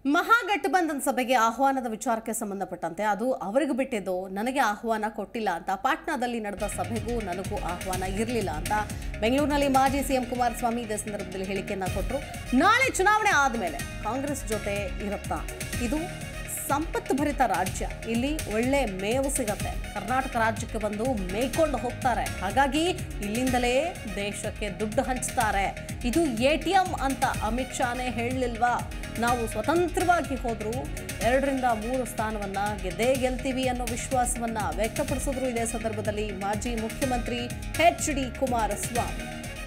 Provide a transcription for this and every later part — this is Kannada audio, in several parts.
ಮಹಾಗಠಬಂಧನ್ ಸಭೆಗೆ ಆಹ್ವಾನದ ವಿಚಾರಕ್ಕೆ ಸಂಬಂಧಪಟ್ಟಂತೆ ಅದು ಅವರಿಗೆ ಬಿಟ್ಟಿದ್ದು ನನಗೆ ಆಹ್ವಾನ ಕೊಟ್ಟಿಲ್ಲ ಅಂತ ಪಾಟ್ನಾದಲ್ಲಿ ನಡೆದ ಸಭೆಗೂ ನನಗೂ ಆಹ್ವಾನ ಇರಲಿಲ್ಲ ಅಂತ ಬೆಂಗಳೂರಿನಲ್ಲಿ ಮಾಜಿ ಸಿಎಂ ಕುಮಾರಸ್ವಾಮಿ ಇದೇ ಸಂದರ್ಭದಲ್ಲಿ ಹೇಳಿಕೆಯನ್ನ ಕೊಟ್ಟರು ನಾಳೆ ಚುನಾವಣೆ ಆದಮೇಲೆ ಕಾಂಗ್ರೆಸ್ ಜೊತೆ ಇರುತ್ತಾ ಇದು ಸಂಪತ್ತು ಭರಿತ ರಾಜ್ಯ ಇಲ್ಲಿ ಒಳ್ಳೆ ಮೇವು ಸಿಗತ್ತೆ ಕರ್ನಾಟಕ ರಾಜ್ಯಕ್ಕೆ ಬಂದು ಮೇಯ್ಕೊಂಡು ಹೋಗ್ತಾರೆ ಹಾಗಾಗಿ ಇಲ್ಲಿಂದಲೇ ದೇಶಕ್ಕೆ ದುಡ್ಡು ಹಂಚ್ತಾರೆ ಇದು ಎ ಟಿ ಎಂ ಅಂತ ಅಮಿತ್ ಶಾನೇ ಹೇಳಲಿಲ್ವಾ ನಾವು ಸ್ವತಂತ್ರವಾಗಿ ಹೋದ್ರು ಎರಡರಿಂದ ಮೂರು ಸ್ಥಾನವನ್ನ ಗೆದ್ದೇ ಗೆಲ್ತೀವಿ ಅನ್ನೋ ವಿಶ್ವಾಸವನ್ನ ವ್ಯಕ್ತಪಡಿಸಿದ್ರು ಇದೇ ಸಂದರ್ಭದಲ್ಲಿ ಮಾಜಿ ಮುಖ್ಯಮಂತ್ರಿ H D Kumaraswamy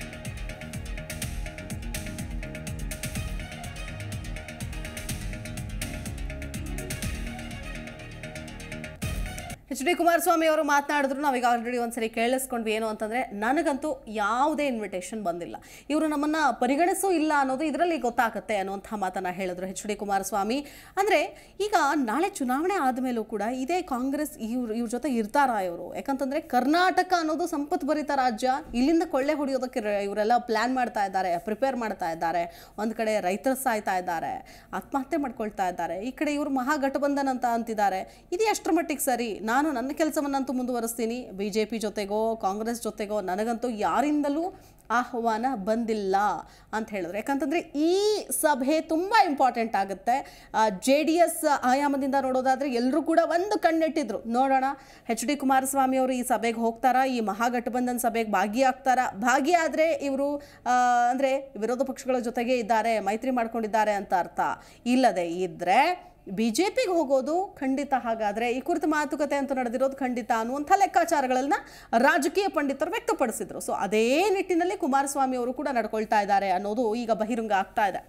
H D Kumaraswamy ಅವರು ಮಾತನಾಡಿದ್ರು ನಾವೀಗ ಆಲ್ರೆಡಿ ಒಂದ್ಸರಿ ಕೇಳಿಸ್ಕೊಂಡ್ವಿ ಏನು ಅಂತಂದ್ರೆ ನನಗಂತೂ ಯಾವುದೇ ಇನ್ವಿಟೇಷನ್ ಬಂದಿಲ್ಲ ಇವರು ನಮ್ಮನ್ನ ಪರಿಗಣಿಸೂ ಇಲ್ಲ ಅನ್ನೋದು ಇದರಲ್ಲಿ ಗೊತ್ತಾಗುತ್ತೆ ಅನ್ನುವಂಥ ಮಾತನ್ನ ಹೇಳಿದ್ರು ಎಚ್ ಡಿ ಕುಮಾರಸ್ವಾಮಿ ಅಂದ್ರೆ ಈಗ ನಾಳೆ ಚುನಾವಣೆ ಆದಮೇಲೂ ಕೂಡ ಇದೇ ಕಾಂಗ್ರೆಸ್ ಇವ್ರ ಇವ್ರ ಜೊತೆ ಇರ್ತಾರಾ ಇವರು ಯಾಕಂತಂದ್ರೆ ಕರ್ನಾಟಕ ಅನ್ನೋದು ಸಂಪತ್ ಭರಿತ ರಾಜ್ಯ ಇಲ್ಲಿಂದ ಕೊಳ್ಳೆ ಹೊಡೆಯೋದಕ್ಕೆ ರ- ಇವರೆಲ್ಲ ಪ್ಲಾನ್ ಮಾಡ್ತಾ ಇದ್ದಾರೆ ಪ್ರಿಪೇರ್ ಮಾಡ್ತಾ ಇದ್ದಾರೆ ಒಂದ್ ಕಡೆ ರೈತರು ಸಾಯ್ತಾ ಇದ್ದಾರೆ ಆತ್ಮಹತ್ಯೆ ಮಾಡ್ಕೊಳ್ತಾ ಇದ್ದಾರೆ ಈ ಕಡೆ ಇವರು ಮಹಾಗಠಬಂಧನ್ ಅಂತ ಅಂತಿದ್ದಾರೆ ಇದು ಎಷ್ಟರ ಮಟ್ಟಿಗೆ ಸರಿ ನಾನು ನನ್ನ ಕೆಲಸವನ್ನಂತೂ ಮುಂದುವರಿಸ್ತೀನಿ ಬಿ ಜೆ ಪಿ ಜೊತೆಗೋ ಕಾಂಗ್ರೆಸ್ ಜೊತೆಗೋ ನನಗಂತೂ ಯಾರಿಂದಲೂ ಆಹ್ವಾನ ಬಂದಿಲ್ಲ ಅಂತ ಹೇಳಿದ್ರು ಯಾಕಂತಂದರೆ ಈ ಸಭೆ ತುಂಬ ಇಂಪಾರ್ಟೆಂಟ್ ಆಗುತ್ತೆ ಜೆ ಡಿ ಎಸ್ ಆಯಾಮದಿಂದ ನೋಡೋದಾದರೆ ಎಲ್ಲರೂ ಕೂಡ ಒಂದು ಕಣ್ಣಿಟ್ಟಿದ್ರು ನೋಡೋಣ ಎಚ್ ಡಿ ಕುಮಾರಸ್ವಾಮಿ ಅವರು ಈ ಸಭೆಗೆ ಹೋಗ್ತಾರಾ ಈ ಮಹಾಗಠಬಂಧನ್ ಸಭೆಗೆ ಭಾಗಿಯಾಗ್ತಾರಾ ಭಾಗಿಯಾದರೆ ಇವರು ಅಂದರೆ ವಿರೋಧ ಪಕ್ಷಗಳ ಜೊತೆಗೆ ಇದ್ದಾರೆ ಮೈತ್ರಿ ಮಾಡ್ಕೊಂಡಿದ್ದಾರೆ ಅಂತ ಅರ್ಥ ಇಲ್ಲದೆ ಇದ್ದರೆ ಬಿ ಜೆ ಪಿಗೆ ಹೋಗೋದು ಖಂಡಿತ ಹಾಗಾದರೆ ಈ ಕುರಿತು ಮಾತುಕತೆ ಅಂತ ನಡೆದಿರೋದು ಖಂಡಿತ ಅನ್ನುವಂಥ ಲೆಕ್ಕಾಚಾರಗಳನ್ನ ರಾಜಕೀಯ ಪಂಡಿತರು ವ್ಯಕ್ತಪಡಿಸಿದ್ರು ಸೊ ಅದೇ ನಿಟ್ಟಿನಲ್ಲಿ ಕುಮಾರಸ್ವಾಮಿ ಅವರು ಕೂಡ ನಡ್ಕೊಳ್ತಾ ಇದ್ದಾರೆ ಅನ್ನೋದು ಈಗ ಬಹಿರಂಗ ಆಗ್ತಾ ಇದೆ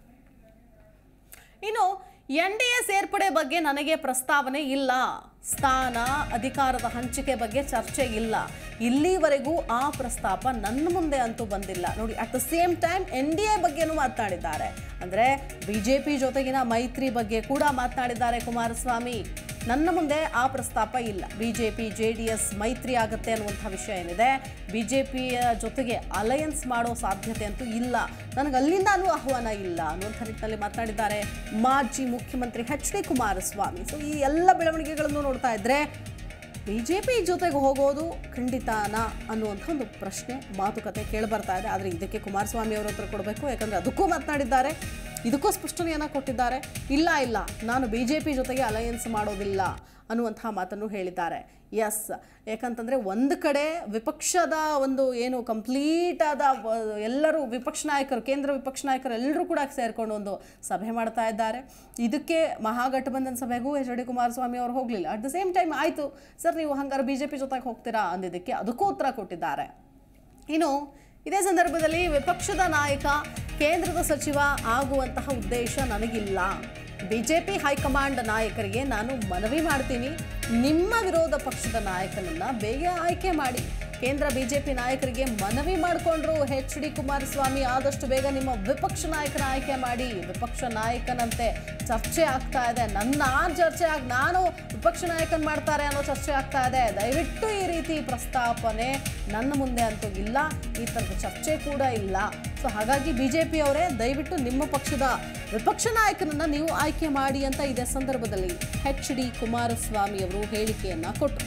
ಇನ್ನು ಎನ್ ಡಿ ಎ ಸೇರ್ಪಡೆ ಬಗ್ಗೆ ನನಗೆ ಪ್ರಸ್ತಾವನೆ ಇಲ್ಲ ಸ್ಥಾನ ಅಧಿಕಾರದ ಹಂಚಿಕೆ ಬಗ್ಗೆ ಚರ್ಚೆ ಇಲ್ಲ ಇಲ್ಲಿವರೆಗೂ ಆ ಪ್ರಸ್ತಾಪ ನನ್ನ ಮುಂದೆ ಅಂತೂ ಬಂದಿಲ್ಲ ನೋಡಿ at the same time NDA ಬಗ್ಗೆನೂ ಮಾತನಾಡಿದ್ದಾರೆ ಅಂದರೆ ಬಿ ಜೆ ಪಿ ಜೊತೆಗಿನ ಮೈತ್ರಿ ಬಗ್ಗೆ ಕೂಡ ಮಾತನಾಡಿದ್ದಾರೆ ಕುಮಾರಸ್ವಾಮಿ ನನ್ನ ಮುಂದೆ ಆ ಪ್ರಸ್ತಾಪ ಇಲ್ಲ BJP JDS ಮೈತ್ರಿ ಆಗುತ್ತೆ ಅನ್ನುವಂಥ ವಿಷಯ ಏನಿದೆ ಬಿ ಜೆ ಪಿಯ ಜೊತೆಗೆ ಅಲಯನ್ಸ್ ಮಾಡೋ ಸಾಧ್ಯತೆ ಅಂತೂ ಇಲ್ಲ ನನಗೆ ಅಲ್ಲಿಂದನೂ ಆಹ್ವಾನ ಇಲ್ಲ ಅನ್ನುವಂಥ ನಿಟ್ಟಿನಲ್ಲಿ ಮಾತನಾಡಿದ್ದಾರೆ ಮಾಜಿ ಮುಖ್ಯಮಂತ್ರಿ ಎಚ್ ಡಿ ಕುಮಾರಸ್ವಾಮಿ ಸೊ ಈ ಎಲ್ಲ ಬೆಳವಣಿಗೆಗಳನ್ನು ನೋಡ್ತಾ ಇದ್ರೆ ಬಿ ಜೆ ಪಿ ಜೊತೆಗೆ ಹೋಗೋದು ಖಂಡಿತಾನ ಅನ್ನುವಂಥ ಒಂದು ಪ್ರಶ್ನೆ ಮಾತುಕತೆ ಕೇಳಿಬರ್ತಾ ಇದೆ ಆದರೆ ಇದಕ್ಕೆ ಕುಮಾರಸ್ವಾಮಿ ಅವರ ಹತ್ರ ಕೊಡಬೇಕು ಯಾಕಂದರೆ ಅದಕ್ಕೂ ಮಾತನಾಡಿದ್ದಾರೆ ಇದಕ್ಕೂ ಸ್ಪಷ್ಟನೆಯನ್ನು ಕೊಟ್ಟಿದ್ದಾರೆ ಇಲ್ಲ ಇಲ್ಲ ನಾನು ಬಿ ಜೆ ಪಿ ಜೊತೆಗೆ ಅಲಯನ್ಸ್ ಮಾಡೋದಿಲ್ಲ ಅನ್ನುವಂಥ ಮಾತನ್ನು ಹೇಳಿದ್ದಾರೆ ಎಸ್ ಯಾಕಂತಂದರೆ ಒಂದು ಕಡೆ ವಿಪಕ್ಷದ ಒಂದು ಏನು ಕಂಪ್ಲೀಟ್ ಆದ ವ- ಎಲ್ಲರೂ ವಿಪಕ್ಷ ನಾಯಕರು ಕೇಂದ್ರ ವಿಪಕ್ಷ ನಾಯಕರು ಎಲ್ಲರೂ ಕೂಡ ಸೇರಿಕೊಂಡು ಒಂದು ಸಭೆ ಮಾಡ್ತಾ ಇದ್ದಾರೆ ಇದಕ್ಕೆ ಮಹಾಗಠಬಂಧನ್ ಸಭೆಗೂ ಎಚ್ ಡಿ ಕುಮಾರಸ್ವಾಮಿ ಅವರು ಹೋಗಲಿಲ್ಲ ಅಟ್ ದ ಸೇಮ್ ಟೈಮ್ ಆಯಿತು ಸರ್ ನೀವು ಹಂಗಾರೆ ಬಿ ಜೆ ಪಿ ಜೊತೆಗೆ ಹೋಗ್ತೀರಾ ಅಂದಿದ್ದಕ್ಕೆ ಅದಕ್ಕೂ ಉತ್ತರ ಕೊಟ್ಟಿದ್ದಾರೆ ಇನ್ನು ಇದೇ ಸಂದರ್ಭದಲ್ಲಿ ವಿಪಕ್ಷದ ನಾಯಕ ಕೇಂದ್ರದ ಸಚಿವ ಆಗುವಂತಹ ಉದ್ದೇಶ ನನಗಿಲ್ಲ ಬಿಜೆಪಿ ಹೈಕಮಾಂಡ್ ನಾಯಕರಿಗೆ ನಾನು ಮನವಿ ಮಾಡ್ತೀನಿ ನಿಮ್ಮ ವಿರೋಧ ಪಕ್ಷದ ನಾಯಕನನ್ನ ಬೇಗ ಆಯ್ಕೆ ಮಾಡಿ ಕೇಂದ್ರ ಬಿಜೆಪಿ ನಾಯಕರಿಗೆ ಮನವಿ ಮಾಡಿಕೊಂಡ್ರು ಎಚ್ ಡಿ ಕುಮಾರಸ್ವಾಮಿ ಆದಷ್ಟು ಬೇಗ ನಿಮ್ಮ ವಿಪಕ್ಷ ನಾಯಕನ ಆಯ್ಕೆ ಮಾಡಿ ವಿಪಕ್ಷ ನಾಯಕನಂತೆ ಚರ್ಚೆ ಆಗ್ತಾ ಇದೆ ನನ್ನ ಚರ್ಚೆ ಆಗಿ ನಾನು ವಿಪಕ್ಷ ನಾಯಕನ್ ಮಾಡ್ತಾರೆ ಅನ್ನೋ ಚರ್ಚೆ ಆಗ್ತಾ ಇದೆ ದಯವಿಟ್ಟು ಈ ರೀತಿ ಪ್ರಸ್ತಾಪನೆ ನನ್ನ ಮುಂದೆ ಅಂತೂ ಇಲ್ಲ ಈ ಥರದ ಚರ್ಚೆ ಕೂಡ ಇಲ್ಲ ಸೊ ಹಾಗಾಗಿ ಬಿ ಜೆ ಅವರೇ ದಯವಿಟ್ಟು ನಿಮ್ಮ ಪಕ್ಷದ ವಿಪಕ್ಷ ನಾಯಕನನ್ನ ನೀವು ಆಯ್ಕೆ ಮಾಡಿ ಅಂತ ಇದೇ ಸಂದರ್ಭದಲ್ಲಿ ಎಚ್ ಡಿ ಕುಮಾರಸ್ವಾಮಿ ಅವರು ಹೇಳಿಕೆಯನ್ನ ಕೊಟ್ಟರು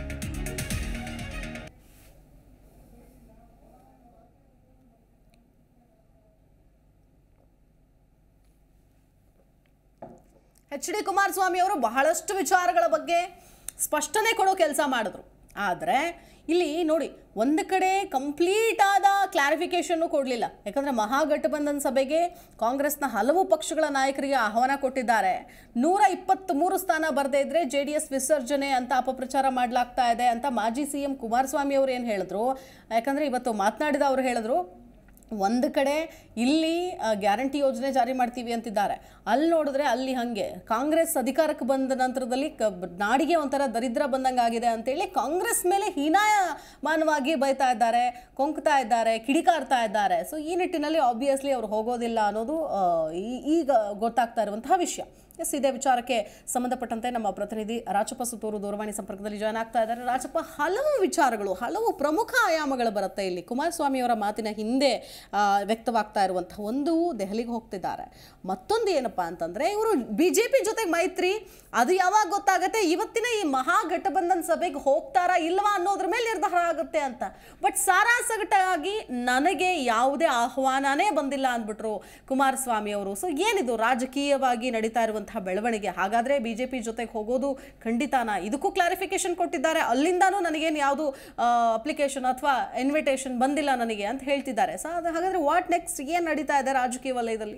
ಎಚ್ ಡಿ ಕುಮಾರಸ್ವಾಮಿ ಅವರು ಬಹಳಷ್ಟು ವಿಚಾರಗಳ ಬಗ್ಗೆ ಸ್ಪಷ್ಟನೆ ಕೊಡೋ ಕೆಲಸ ಮಾಡಿದ್ರು ಆದರೆ ಇಲ್ಲಿ ನೋಡಿ ಒಂದು ಕಡೆ ಕಂಪ್ಲೀಟ್ ಆದ ಕ್ಲಾರಿಫಿಕೇಶನ್ನು ಕೊಡಲಿಲ್ಲ ಯಾಕಂದರೆ ಮಹಾಗಠಬಂಧನ್ ಸಭೆಗೆ ಕಾಂಗ್ರೆಸ್ನ ಹಲವು ಪಕ್ಷಗಳ ನಾಯಕರಿಗೆ ಆಹ್ವಾನ ಕೊಟ್ಟಿದ್ದಾರೆ ನೂರ ಇಪ್ಪತ್ತ್ಮೂರು ಸ್ಥಾನ ಬರದೇ ಇದ್ರೆ ಜೆ ಡಿ ಎಸ್ ವಿಸರ್ಜನೆ ಅಂತ ಅಪಪ್ರಚಾರ ಮಾಡಲಾಗ್ತಾ ಇದೆ ಅಂತ ಮಾಜಿ ಸಿ ಎಂ ಕುಮಾರಸ್ವಾಮಿ ಅವರು ಏನು ಹೇಳಿದ್ರು ಯಾಕಂದರೆ ಇವತ್ತು ಮಾತನಾಡಿದ ಅವರು ಹೇಳಿದ್ರು ಒಂದು ಕಡೆ ಇಲ್ಲಿ ಆ, ಗ್ಯಾರಂಟಿ ಯೋಜನೆ ಜಾರಿ ಮಾಡ್ತೀವಿ ಅಂತಿದ್ದಾರೆ ಅಲ್ಲಿ ನೋಡಿದ್ರೆ ಅಲ್ಲಿ ಹಾಗೆ ಕಾಂಗ್ರೆಸ್ ಅಧಿಕಾರಕ್ಕೆ ಬಂದ ನಂತರದಲ್ಲಿ ಕ ನಾಡಿಗೆ ಒಂಥರ ದರಿದ್ರ ಬಂದಂಗೆ ಆಗಿದೆ ಅಂತೇಳಿ ಕಾಂಗ್ರೆಸ್ ಮೇಲೆ ಹೀನಾಯಮಾನವಾಗಿ ಬೈತಾ ಇದ್ದಾರೆ ಕೊಂಕ್ತಾ ಇದ್ದಾರೆ ಕಿಡಿಕಾರ್ತಾ ಇದ್ದಾರೆ ಸೊ ಈ ನಿಟ್ಟಿನಲ್ಲಿ ಆಬ್ವಿಯಸ್ಲಿ ಅವ್ರು ಹೋಗೋದಿಲ್ಲ ಅನ್ನೋದು ಆ, ಈ- ಈಗ ಗೊತ್ತಾಗ್ತಾ ಇರುವಂತಹ ವಿಷಯ ಎಸ್ ಇದೇ ವಿಚಾರಕ್ಕೆ ಸಂಬಂಧಪಟ್ಟಂತೆ ನಮ್ಮ ಪ್ರತಿನಿಧಿ ರಾಚಪ್ಪ ಸುತ್ತೂರು ದೂರವಾಣಿ ಸಂಪರ್ಕದಲ್ಲಿ ಜಾಯ್ನ್ ಆಗ್ತಾ ಇದ್ದಾರೆ ರಾಚಪ್ಪ ಹಲವು ವಿಚಾರಗಳು ಹಲವು ಪ್ರಮುಖ ಆಯಾಮಗಳು ಬರುತ್ತೆ ಇಲ್ಲಿ ಕುಮಾರಸ್ವಾಮಿ ಅವರ ಮಾತಿನ ಹಿಂದೆ ಆ, ವ್ಯಕ್ತವಾಗ್ತಾ ಇರುವಂತಹ ಒಂದು ದೆಹಲಿಗೆ ಹೋಗ್ತಿದ್ದಾರೆ ಮತ್ತೊಂದು ಏನಪ್ಪಾ ಅಂತಂದ್ರೆ ಇವರು ಬಿ ಜೆ ಪಿ ಜೊತೆಗೆ ಮೈತ್ರಿ ಅದು ಯಾವಾಗ ಗೊತ್ತಾಗುತ್ತೆ ಇವತ್ತಿನ ಈ ಮಹಾಗಠಬಂಧನ್ ಸಭೆಗೆ ಹೋಗ್ತಾರಾ ಇಲ್ವಾ ಅನ್ನೋದ್ರ ಮೇಲೆ ನಿರ್ಧಾರ ಆಗುತ್ತೆ ಅಂತ ಬಟ್ ಸಾರಾಸಗಟಾಗಿ ನನಗೆ ಯಾವುದೇ ಆಹ್ವಾನನೇ ಬಂದಿಲ್ಲ ಅಂದ್ಬಿಟ್ರು ಕುಮಾರಸ್ವಾಮಿ ಅವರು ಸೊ ಏನಿದು ರಾಜಕೀಯವಾಗಿ ನಡೀತಾ ಇರುವಂತಹ ಬೆಳವಣಿಗೆ ಹಾಗಾದ್ರೆ ಬಿಜೆಪಿ ಜೊತೆಗೆ ಹೋಗೋದು ಖಂಡಿತಾನ ಇದಕ್ಕೂ ಕ್ಲಾರಿಫಿಕೇಶನ್ ಕೊಟ್ಟಿದ್ದಾರೆ ಅಲ್ಲಿಂದಾನು ನನಗೇನು ಯಾವುದು ಅಪ್ಲಿಕೇಶನ್ ಅಥವಾ ಇನ್ವಿಟೇಷನ್ ಬಂದಿಲ್ಲ ನನಗೆ ಅಂತ ಹೇಳ್ತಿದ್ದಾರೆ ಸೊ ಅದು ಹಾಗಾದ್ರೆ ವಾಟ್ ನೆಕ್ಸ್ಟ್ ಏನು ನಡೀತಾ ಇದೆ ರಾಜಕೀಯ ವಲಯದಲ್ಲಿ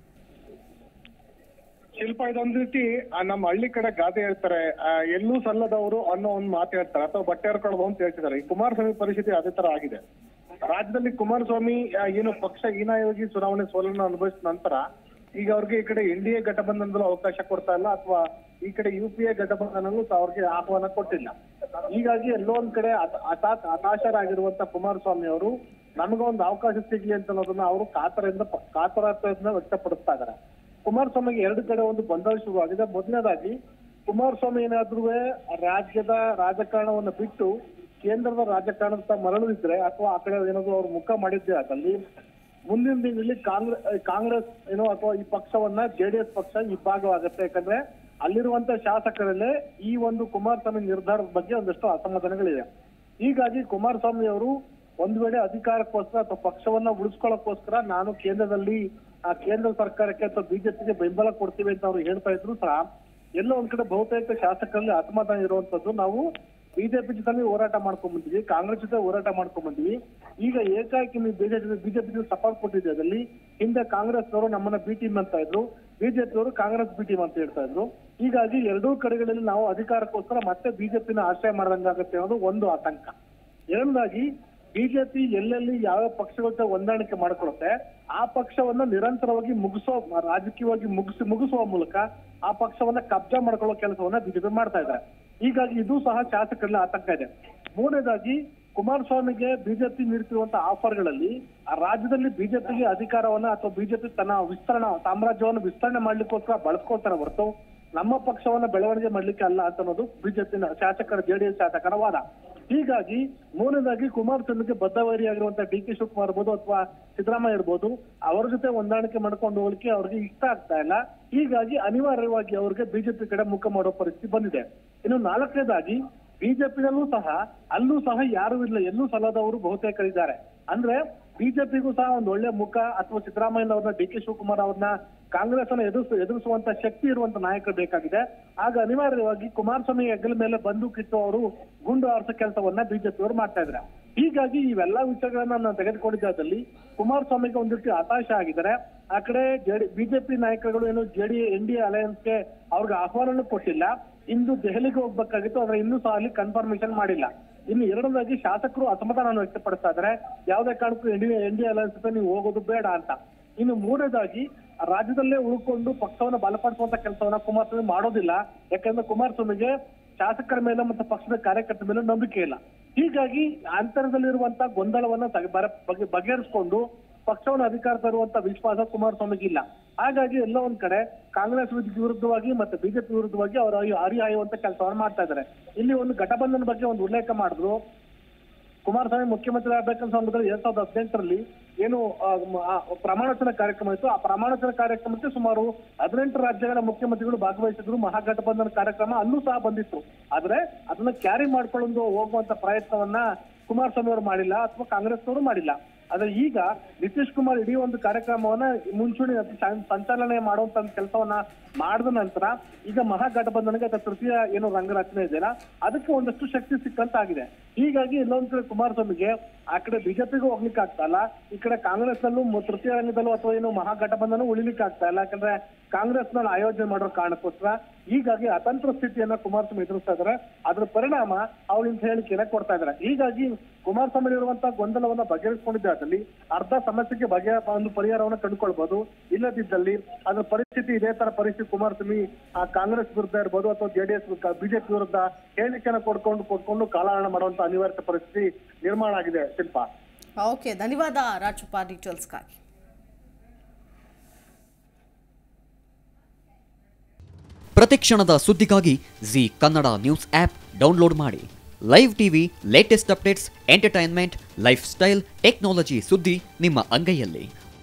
ಶಿಲ್ಪ ಇದೊಂದ್ ರೀತಿ ಆ, ನಮ್ಮ ಹಳ್ಳಿ ಕಡೆ ಗಾದೆ ಹೇಳ್ತಾರೆ ಆ, ಎಲ್ಲೂ ಸಲ್ಲದವರು ಅನ್ನೋ ಒಂದ್ ಮಾತು ಹೇಳ್ತಾರೆ ಅಥವಾ ಬಟ್ಟೆ ಹರ್ಕೊಳ್ಳೋದು ಅಂತ ಹೇಳ್ತಿದ್ದಾರೆ ಈ ಕುಮಾರಸ್ವಾಮಿ ಪರಿಸ್ಥಿತಿ ಅದೇ ತರ ಆಗಿದೆ ರಾಜ್ಯದಲ್ಲಿ ಕುಮಾರಸ್ವಾಮಿ ಆ, ಏನು ಪಕ್ಷ ಹೀನಾಯೋಗಿ ಚುನಾವಣೆ ಸೋಲನ್ನು ಅನುಭವಿಸಿದ ನಂತರ ಈಗ ಅವ್ರಿಗೆ ಈ ಕಡೆ ಎನ್ ಡಿ ಎ ಘಟಬಂಧನದಲ್ಲೂ ಅವಕಾಶ ಕೊಡ್ತಾ ಇಲ್ಲ ಅಥವಾ ಈ ಕಡೆ ಯು ಪಿ ಎ ಘಟಬಂಧನಲ್ಲೂ ಸಹ ಅವ್ರಿಗೆ ಆಹ್ವಾನ ಕೊಟ್ಟಿಲ್ಲ ಹೀಗಾಗಿ ಎಲ್ಲೋ ಒಂದ್ ಕಡೆ ಹತ- ಹತಾಶ ಹತಾಶರಾಗಿರುವಂತ ಕುಮಾರಸ್ವಾಮಿ ಅವರು ನಮಗೊಂದು ಅವಕಾಶ ಸಿಗ್ಲಿ ಅಂತ ಅನ್ನೋದನ್ನ ಅವರು ಕಾತರದಿಂದ ಪ- ಕಾತರತೆಯಿಂದ ವ್ಯಕ್ತಪಡಿಸ್ತಾ ಇದ್ದಾರೆ ಕುಮಾರಸ್ವಾಮಿಗೆ ಎರಡು ಕಡೆ ಒಂದು ಗೊಂದಲ ಶುರುವಾಗಿದೆ ಮೊದಲನೇದಾಗಿ ಕುಮಾರಸ್ವಾಮಿ ಏನಾದ್ರೂ ರಾಜ್ಯದ ರಾಜಕಾರಣವನ್ನು ಬಿಟ್ಟು ಕೇಂದ್ರದ ರಾಜಕಾರಣದ ಮರಳಿದ್ರೆ ಅಥವಾ ಆ ಕಡೆ ಏನಾದ್ರು ಅವ್ರು ಮುಖ ಮಾಡಿದ್ರೆ ಅದಲ್ಲಿ ಮುಂದಿನ ದಿನದಲ್ಲಿ ಕಾಂಗ್ರೆಸ್ ಕಾಂಗ್ರೆಸ್ ಏನೋ ಅಥವಾ ಈ ಪಕ್ಷವನ್ನ ಜೆಡಿಎಸ್ ಪಕ್ಷ ಇಬ್ಬಾಗವಾಗುತ್ತೆ ಯಾಕಂದ್ರೆ ಅಲ್ಲಿರುವಂತ ಶಾಸಕರಲ್ಲೇ ಈ ಒಂದು ಕುಮಾರಸ್ವಾಮಿ ನಿರ್ಧಾರದ ಬಗ್ಗೆ ಒಂದಷ್ಟು ಅಸಮಾಧಾನಗಳಿವೆ ಹೀಗಾಗಿ ಕುಮಾರಸ್ವಾಮಿ ಅವರು ಒಂದ್ ವೇಳೆ ಅಧಿಕಾರಕ್ಕೋಸ್ಕರ ಅಥವಾ ಪಕ್ಷವನ್ನ ಉಳಿಸ್ಕೊಳ್ಳೋಕ್ಕೋಸ್ಕರ ನಾನು ಕೇಂದ್ರದಲ್ಲಿ ಆ ಕೇಂದ್ರ ಸರ್ಕಾರಕ್ಕೆ ಅಥವಾ ಬಿಜೆಪಿಗೆ ಬೆಂಬಲ ಕೊಡ್ತೀವಿ ಅಂತ ಅವ್ರು ಹೇಳ್ತಾ ಇದ್ರು ಸಹ ಎಲ್ಲೋ ಒಂದ್ ಕಡೆ ಬಹುತೇಕ ಶಾಸಕರಲ್ಲಿ ಅಸಮಾಧಾನ ಇರುವಂತದ್ದು ನಾವು ಬಿಜೆಪಿ ಜೊತೆ ಹೋರಾಟ ಮಾಡ್ಕೊಂಡ್ ಬಂದಿವಿ ಕಾಂಗ್ರೆಸ್ ಜೊತೆ ಹೋರಾಟ ಮಾಡ್ಕೊಂಡ್ ಬಂದಿವಿ ಈಗ ಏಕಾಏಕಿ ನೀವು ಬಿಜೆಪಿ ಬಿಜೆಪಿ ಸಪೋರ್ಟ್ ಕೊಟ್ಟಿದ್ದೆ ಅದಲ್ಲಿ ಹಿಂದೆ ಕಾಂಗ್ರೆಸ್ನವರು ನಮ್ಮನ್ನ ಬಿ ಟೀಮ್ ಅಂತ ಇದ್ರು ಬಿಜೆಪಿ ಅವರು ಕಾಂಗ್ರೆಸ್ ಬಿ ಟೀಮ್ ಅಂತ ಹೇಳ್ತಾ ಇದ್ರು ಹೀಗಾಗಿ ಎರಡೂ ಕಡೆಗಳಲ್ಲಿ ನಾವು ಅಧಿಕಾರಕ್ಕೋಸ್ಕರ ಮತ್ತೆ ಬಿಜೆಪಿನ ಆಶ್ರಯ ಮಾಡ್ದಂಗಾಗತ್ತೆ ಅನ್ನೋದು ಒಂದು ಆತಂಕ ಎರಡನೇದಾಗಿ ಬಿಜೆಪಿ ಎಲ್ಲೆಲ್ಲಿ ಯಾವ ಪಕ್ಷಗಳ ಜೊತೆ ಹೊಂದಾಣಿಕೆ ಮಾಡ್ಕೊಳುತ್ತೆ ಆ ಪಕ್ಷವನ್ನ ನಿರಂತರವಾಗಿ ಮುಗಿಸೋ ರಾಜಕೀಯವಾಗಿ ಮುಗಿಸಿ ಮುಗಿಸುವ ಮೂಲಕ ಆ ಪಕ್ಷವನ್ನ ಕಬ್ಜಾ ಮಾಡ್ಕೊಳ್ಳೋ ಕೆಲಸವನ್ನ ಬಿಜೆಪಿ ಮಾಡ್ತಾ ಇದ್ದಾರೆ ಹೀಗಾಗಿ ಇದು ಸಹ ಶಾಸಕರಲ್ಲಿ ಆತಂಕ ಇದೆ ಮೂರನೇದಾಗಿ ಕುಮಾರಸ್ವಾಮಿಗೆ ಬಿಜೆಪಿ ನೀಡುತ್ತಿರುವಂತಹ ಆಫರ್ಗಳಲ್ಲಿ ಆ ರಾಜ್ಯದಲ್ಲಿ ಬಿಜೆಪಿಗೆ ಅಧಿಕಾರವನ್ನ ಅಥವಾ ಬಿಜೆಪಿ ತನ್ನ ವಿಸ್ತರಣಾ ಸಾಮ್ರಾಜ್ಯವನ್ನು ವಿಸ್ತರಣೆ ಮಾಡ್ಲಿಕ್ಕೋಸ್ಕರ ಬಳಸ್ಕೊಳ್ತಾರೆ ಹೊರತು ನಮ್ಮ ಪಕ್ಷವನ್ನ ಬೆಳವಣಿಗೆ ಮಾಡ್ಲಿಕ್ಕೆ ಅಲ್ಲ ಅಂತ ಅನ್ನೋದು ಬಿಜೆಪಿನ ಶಾಸಕರ ಜೆಡಿಎಸ್ ಶಾಸಕರ ವಾದ ಹೀಗಾಗಿ ಮೂರನೇದಾಗಿ ಕುಮಾರಸ್ವಾಮಿಗೆ ಬದ್ಧವೈರಿಯಾಗಿರುವಂತಹ ಡಿ ಕೆ ಶಿವಕುಮಾರ್ ಇರ್ಬೋದು ಅಥವಾ ಸಿದ್ದರಾಮಯ್ಯ ಇರ್ಬೋದು ಅವರ ಜೊತೆ ಹೊಂದಾಣಿಕೆ ಮಾಡ್ಕೊಂಡು ಹೋಗ್ಲಿಕ್ಕೆ ಅವ್ರಿಗೆ ಇಷ್ಟ ಆಗ್ತಾ ಇಲ್ಲ ಹೀಗಾಗಿ ಅನಿವಾರ್ಯವಾಗಿ ಅವ್ರಿಗೆ ಬಿಜೆಪಿ ಕಡೆ ಮುಖ ಮಾಡೋ ಪರಿಸ್ಥಿತಿ ಬಂದಿದೆ ಇನ್ನು ನಾಲ್ಕನೇದಾಗಿ ಬಿಜೆಪಿನಲ್ಲೂ ಸಹ ಅಲ್ಲೂ ಸಹ ಯಾರು ಇಲ್ಲ ಎಲ್ಲೂ ಸಲ್ಲದವರು ಬಹುತೇಕರಿದ್ದಾರೆ ಅಂದ್ರೆ ಬಿಜೆಪಿಗೂ ಸಹ ಒಂದು ಒಳ್ಳೆ ಮುಖ ಅಥವಾ ಸಿದ್ದರಾಮಯ್ಯ ಡಿ ಕೆ ಶಿವಕುಮಾರ್ ಅವ್ರನ್ನ ಕಾಂಗ್ರೆಸ್ ಅನ್ನ ಎದುರಿಸ ಎದುರಿಸುವಂತ ಶಕ್ತಿ ಇರುವಂತ ನಾಯಕರು ಬೇಕಾಗಿದೆ ಆಗ ಅನಿವಾರ್ಯವಾಗಿ ಕುಮಾರಸ್ವಾಮಿ ಹೆಗಲ ಮೇಲೆ ಬಂದೂಕಿಟ್ಟು ಅವರು ಗುಂಡು ಹಾರಿಸೋ ಕೆಲಸವನ್ನ ಬಿಜೆಪಿ ಅವರು ಮಾಡ್ತಾ ಇದ್ದಾರೆ ಹೀಗಾಗಿ ಇವೆಲ್ಲಾ ವಿಷಯಗಳನ್ನ ನಾವು ತೆಗೆದುಕೊಂಡಿದ್ದಾದಲ್ಲಿ ಕುಮಾರಸ್ವಾಮಿಗೆ ಒಂದ್ ರೀತಿ ಹತಾಶ ಆಗಿದ್ದಾರೆ ಆ ಕಡೆ ಜೆಡಿ ಬಿಜೆಪಿ ನಾಯಕರುಗಳು ಏನು ಜೆಡಿ ಎನ್ ಡಿ ಅವ್ರಿಗೆ ಆಹ್ವಾನನೂ ಕೊಟ್ಟಿಲ್ಲ ಇಂದು ದೆಹಲಿಗೆ ಹೋಗ್ಬೇಕಾಗಿತ್ತು ಆದ್ರೆ ಇನ್ನೂ ಸಹ ಅಲ್ಲಿ ಕನ್ಫರ್ಮೇಶನ್ ಮಾಡಿಲ್ಲ ಇನ್ನು ಎರಡನೇದಾಗಿ ಶಾಸಕರು ಅಸಮಾಧಾನ ವ್ಯಕ್ತಪಡಿಸ್ತಾ ಇದ್ದಾರೆ ಯಾವುದೇ ಕಾರಣಕ್ಕೂ N D N D alliance ಜೊತೆ ನೀವು ಹೋಗೋದು ಬೇಡ ಅಂತ ಇನ್ನು ಮೂರನೇದಾಗಿ ರಾಜ್ಯದಲ್ಲೇ ಉಳ್ಕೊಂಡು ಪಕ್ಷವನ್ನ ಬಲಪಡಿಸುವಂತ ಕೆಲಸವನ್ನ ಕುಮಾರಸ್ವಾಮಿ ಮಾಡೋದಿಲ್ಲ ಯಾಕಂದ್ರೆ ಕುಮಾರಸ್ವಾಮಿಗೆ ಶಾಸಕರ ಮೇಲೆ ಮತ್ತು ಪಕ್ಷದ ಕಾರ್ಯಕರ್ತರ ಮೇಲೆ ನಂಬಿಕೆ ಇಲ್ಲ ಹೀಗಾಗಿ ಅಂತರದಲ್ಲಿರುವಂತ ಗೊಂದಲವನ್ನ ತಗ- ಬರ- ಬಗೆ- ಬಗೆಹರಿಸಿಕೊಂಡು ಪಕ್ಷವನ್ನು ಅಧಿಕಾರ ತರುವಂತ ವಿಶ್ವಾಸ ಕುಮಾರಸ್ವಾಮಿಗೆ ಇಲ್ಲ ಹಾಗಾಗಿ ಎಲ್ಲ ಒಂದ್ ಕಡೆ ಕಾಂಗ್ರೆಸ್ ವಿರುದ್ಧ- ವಿರುದ್ಧವಾಗಿ ಮತ್ತೆ ಬಿಜೆಪಿ ವಿರುದ್ಧವಾಗಿ ಅವರು ಹರಿಹಾಯುವಂತ ಕೆಲಸವನ್ನು ಮಾಡ್ತಾ ಇದ್ದಾರೆ ಇಲ್ಲಿ ಒಂದು ಘಟಬಂಧನ ಬಗ್ಗೆ ಒಂದು ಉಲ್ಲೇಖ ಮಾಡಿದ್ರು ಕುಮಾರಸ್ವಾಮಿ ಮುಖ್ಯಮಂತ್ರಿ ಆಗ್ಬೇಕಂತ ಸಂದರ್ಭದಲ್ಲಿ ಎರಡ್ ಸಾವಿರದ ಹದಿನೆಂಟರಲ್ಲಿ ಏನು ಆ, ಮ- ಆ ಪ್ರಮಾಣವಚನ ಕಾರ್ಯಕ್ರಮ ಇತ್ತು ಆ ಪ್ರಮಾಣವಚನ ಕಾರ್ಯಕ್ರಮಕ್ಕೆ ಸುಮಾರು ಹದಿನೆಂಟು ರಾಜ್ಯಗಳ ಮುಖ್ಯಮಂತ್ರಿಗಳು ಭಾಗವಹಿಸಿದ್ರು ಮಹಾಗಠಬಂಧನ ಕಾರ್ಯಕ್ರಮ ಅಲ್ಲೂ ಸಹ ಬಂದಿತ್ತು ಆದ್ರೆ ಅದನ್ನ ಕ್ಯಾರಿ ಮಾಡ್ಕೊಂಡು ಹೋಗುವಂತ ಪ್ರಯತ್ನವನ್ನ ಕುಮಾರಸ್ವಾಮಿ ಅವರು ಮಾಡಿಲ್ಲ ಅಥವಾ ಕಾಂಗ್ರೆಸ್ನವರು ಮಾಡಿಲ್ಲ ಆದ್ರೆ ಈಗ ನಿತೀಶ್ ಕುಮಾರ್ ಇಡೀ ಒಂದು ಕಾರ್ಯಕ್ರಮವನ್ನ ಮುಂಚೂಣಿ ಅಥವಾ ಸಂ- ಸಂಚಾಲನೆ ಮಾಡುವಂತ ಒಂದು ಕೆಲಸವನ್ನ ಮಾಡಿದ ನಂತರ ಈಗ ಮಹಾಗಠಬಂಧನಕ್ಕೆ ಅಥವಾ ತೃತೀಯ ಏನು ರಂಗರಚನೆ ಇದೆಯಲ್ಲ ಅದಕ್ಕೆ ಒಂದಷ್ಟು ಶಕ್ತಿ ಸಿಕ್ಕಂತಾಗಿದೆ ಹೀಗಾಗಿ ಇನ್ನೊಂದ್ ಕಡೆ ಕುಮಾರಸ್ವಾಮಿಗೆ ಆ ಕಡೆ ಬಿಜೆಪಿಗೂ ಹೋಗ್ಲಿಕ್ಕೆ ಆಗ್ತಾ ಇಲ್ಲ ಈ ಕಡೆ ಕಾಂಗ್ರೆಸ್ನಲ್ಲೂ ಮ- ತೃತೀಯ ರಂಗದಲ್ಲೂ ಅಥವಾ ಏನು ಮಹಾಗಠಬಂಧನ ಉಳಿಲಿಕ್ಕೆ ಆಗ್ತಾ ಇಲ್ಲ ಯಾಕಂದ್ರೆ ಕಾಂಗ್ರೆಸ್ನಲ್ಲಿ ಆಯೋಜನೆ ಮಾಡೋ ಕಾರಣಕ್ಕೋಸ್ಕರ ಹೀಗಾಗಿ ಅತಂತ್ರ ಸ್ಥಿತಿಯನ್ನ ಕುಮಾರಸ್ವಾಮಿ ಎದುರಿಸ್ತಾ ಇದ್ದಾರೆ ಅದ್ರ ಪರಿಣಾಮ ಅವ್ರು ಇಂಥ ಹೇಳಿಕೆಯನ್ನ ಕೊಡ್ತಾ ಇದ್ದಾರೆ ಹೀಗಾಗಿ ಕುಮಾರಸ್ವಾಮಿ ಇರುವಂತಹ ಗೊಂದಲವನ್ನ ಬಗೆಹರಿಸಿಕೊಂಡಿದ್ದಾದಲ್ಲಿ ಅರ್ಧ ಸಮಸ್ಯೆಗೆ ಬಗೆಯ ಒಂದು ಪರಿಹಾರವನ್ನ ಕಂಡುಕೊಳ್ಬಹುದು ಇಲ್ಲದಿದ್ದಲ್ಲಿ ಅದ್ರ ಪರಿಸ್ಥಿತಿ ಇದೇ ತರ ಪರಿಸ್ಥಿತಿ ಕುಮಾರಸ್ವಾಮಿ ಆ ಕಾಂಗ್ರೆಸ್ ವಿರುದ್ಧ ಇರ್ಬೋದು ಅಥವಾ ಜೆಡಿಎಸ್ ಬಿಜೆಪಿ ವಿರುದ್ಧ ಹೇಳಿಕೆಯನ್ನ ಕೊಡ್ಕೊಂಡು ಕೊಡ್ಕೊಂಡು ಕಾಲಹರಣ ಮಾಡುವಂತ ಅನಿವಾರ್ಯ ಪರಿಸ್ಥಿತಿ ನಿರ್ಮಾಣ ಆಗಿದೆ ಶಿಲ್ಪ ಓಕೆ ಧನ್ಯವಾದ ರಾಜಪ್ಪ ಡೀಟೇಲ್ಸ್ಗಾಗಿ ಪ್ರತಿಕ್ಷಣದ ಸುದ್ದಿಗಾಗಿ Zee Kannada news app download ಮಾಡಿ live TV latest updates entertainment lifestyle technology ಸುದ್ದಿ ನಿಮ್ಮ ಅಂಗೈಯಲ್ಲಿ